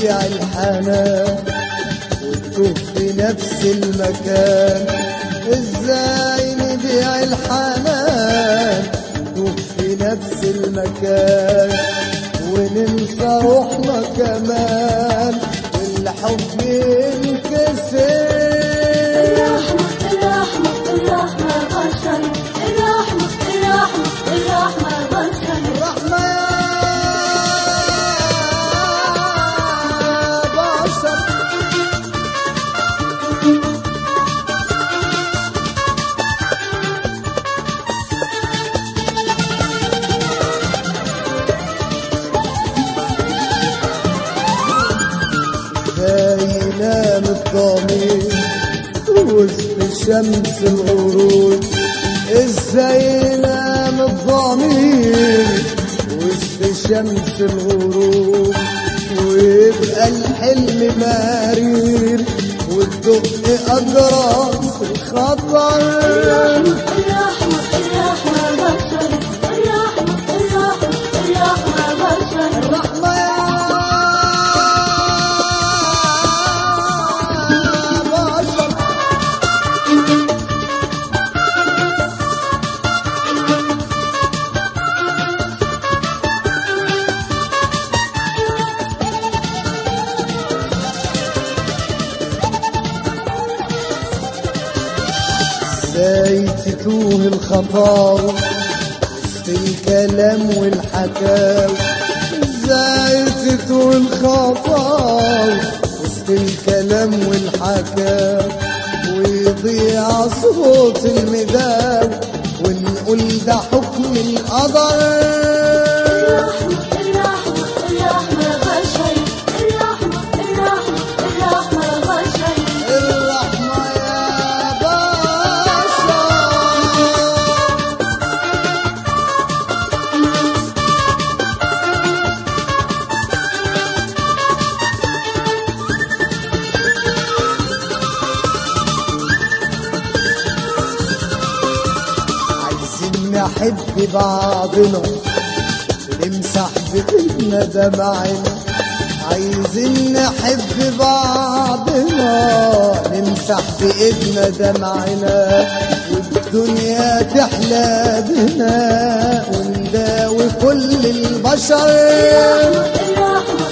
نبيع الحنان وتوه في نفس المكان ازاي نبيع الحنان توه في نفس المكان وننسى روحنا كمان والحب ينكسر الرحمة الرحمة الرحمة بشر الرحمة الرحمة الرحمة بشر الرحمة يا بشر باينة الضمير وسط شمس الغروب ازاي نام الضمير وسط شمس الغروب ويبقى الحلم مرير والدق أجرى في الخطر الرحمة الرحمة بشر الرحمة الرحمة الرحمة بشر الرحمة يا بشر ازاي تتوه الخطاوة في الكلام والحكاوي ازاي تتوه الخطاوة وسط الكلام والحكاوي ويضيع صوت المداوي ونقول ده حكم القدر الرحمة الرحمة الرحمة بشر الرحمة الرحمة الرحمة بشر الرحمة يا بشر عايزين نحب بعضنا ونمسح بإيدنا دمعنا عايزين نحب بعضنا نمسح بإيدنا دمعنا والدنيا تحلى بنا ونداوي كل البشر الرحمة